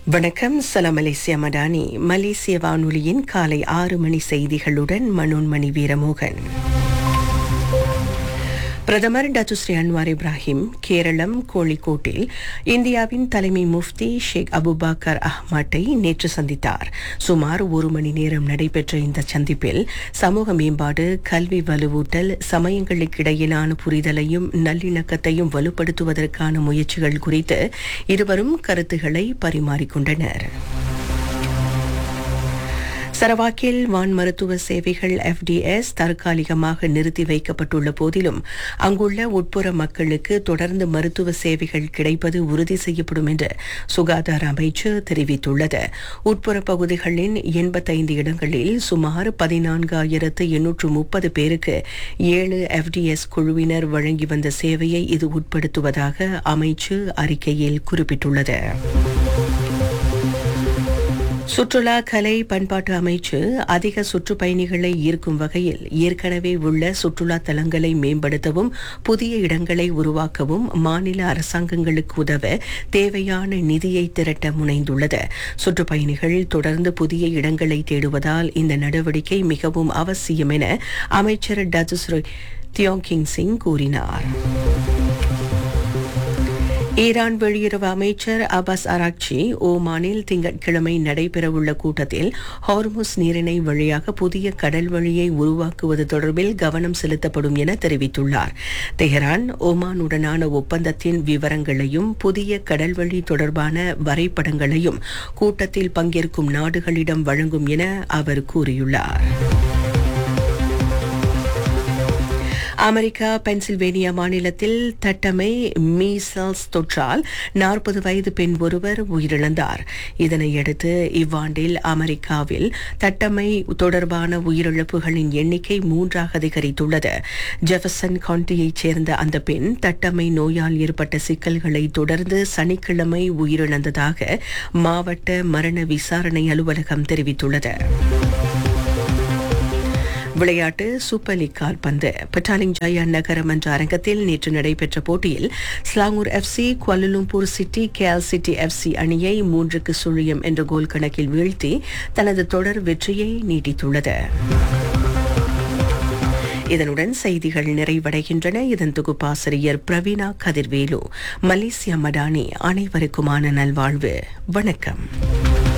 வணக்கம் சலாம் மலேசியா மடானி மலேசிய வானொலியின் காலை ஆறு மணி செய்திகளுடன் மனோன்மணி வீரமோகன் பிரதமர் டத்துஸ்ரீ அன்வார் இப்ராஹிம் கேரளம் கோழிக்கோட்டில் இந்தியாவின் தலைமை முஃப்தி ஷேக் அபுபாக்கர் அஹ்மட்டை நேற்று சந்தித்தார் சுமார் ஒரு மணி நேரம் நடைபெற்ற இந்த சந்திப்பில் சமூக மேம்பாடு கல்வி வலுவூட்டல் சமயங்களுக்கிடையிலான புரிதலையும் நல்லிணக்கத்தையும் வலுப்படுத்துவதற்கான முயற்சிகள் குறித்து இருவரும் கருத்துக்களை பரிமாறிக்கொண்டனர் சரவாக்கில் வான் மருத்துவ சேவைகள் எஃப்டிஎஸ் தற்காலிகமாக நிறுத்தி வைக்கப்பட்டுள்ள போதிலும் அங்குள்ள உட்புற மக்களுக்கு தொடர்ந்து மருத்துவ சேவைகள் கிடைப்பது உறுதி செய்யப்படும் என்று சுகாதார அமைச்சு தெரிவித்துள்ளது உட்புற பகுதிகளின் எண்பத்தைந்து இடங்களில் சுமார் பதினான்காயிரத்து எண்ணூற்று முப்பது பேருக்கு ஏழு எஃப்டிஎஸ் குழுவினர் வழங்கி வந்த சேவையை இது உட்படுத்துவதாக அமைச்சு அறிக்கையில் குறிப்பிட்டுள்ளது சுற்றுலா கலை பண்பாட்டு அமைச்சு அதிக சுற்றுப்பயணிகளை ஈர்க்கும் வகையில் ஏற்கனவே உள்ள சுற்றுலா தலங்களை மேம்படுத்தவும் புதிய இடங்களை உருவாக்கவும் மாநில அரசாங்கங்களுக்கு உதவ தேவையான நிதியை திரட்ட முனைந்துள்ளது சுற்றுப்பயணிகள் தொடர்ந்து புதிய இடங்களை தேடுவதால் இந்த நடவடிக்கை மிகவும் அவசியம் என அமைச்சர் டதுஸ்ரோ தியோங்கிங் சிங் கூறினார் ஈரான் வெளியுறவு அமைச்சர் அபாஸ் அராக்சி ஓமானில் திங்கட்கிழமை நடைபெறவுள்ள கூட்டத்தில் ஹார்முஸ் நீரிணை வழியாக புதிய கடல் வழியை உருவாக்குவது தொடர்பில் கவனம் செலுத்தப்படும் என தெரிவித்துள்ளார் தெஹரான் ஓமானுடனான ஒப்பந்தத்தின் விவரங்களையும் புதிய கடல்வழி தொடர்பான வரைபடங்களையும் கூட்டத்தில் பங்கேற்கும் நாடுகளிடம் வழங்கும் என அவர் கூறியுள்ளார் அமெரிக்கா பென்சில்வேனியா மாநிலத்தில் தட்டமை மீசல்ஸ் தொற்றால் நாற்பது வயது பெண் ஒருவர் உயிரிழந்தார் இதனையடுத்து இவ்வாண்டில் அமெரிக்காவில் தட்டமை தொடர்பான உயிரிழப்புகளின் எண்ணிக்கை மூன்றாக அதிகரித்துள்ளது ஜெஃபர்சன் கவுண்டியைச் சேர்ந்த அந்த பெண் தட்டமை நோயால் ஏற்பட்ட சிக்கல்களை தொடர்ந்து சனிக்கிழமை உயிரிழந்ததாக மாவட்ட மரண விசாரணை அலுவலகம் தெரிவித்துள்ளது விளையாட்டு சூப்பர் லீக் கால்பந்து பட்டாலிங் ஜயா நகரம் என்ற அரங்கத்தில் நேற்று நடைபெற்ற போட்டியில் ஸ்லாங்கூர் எஃப்சி குவாலலும்பூர் சிட்டி கேல் சிட்டி எஃப்சி அணியை மூன்றுக்கு சுழியம் என்ற கோல் கணக்கில் வீழ்த்தி தனது தொடர் வெற்றியை நீட்டித்துள்ளது இதனுடன் செய்திகள் நிறைவடைகின்றன இதன் தொகுப்பாசிரியர் பிரவீனா கதிர்வேலு மலேசியா மடானி அனைவருக்குமான நல்வாழ்வு வணக்கம்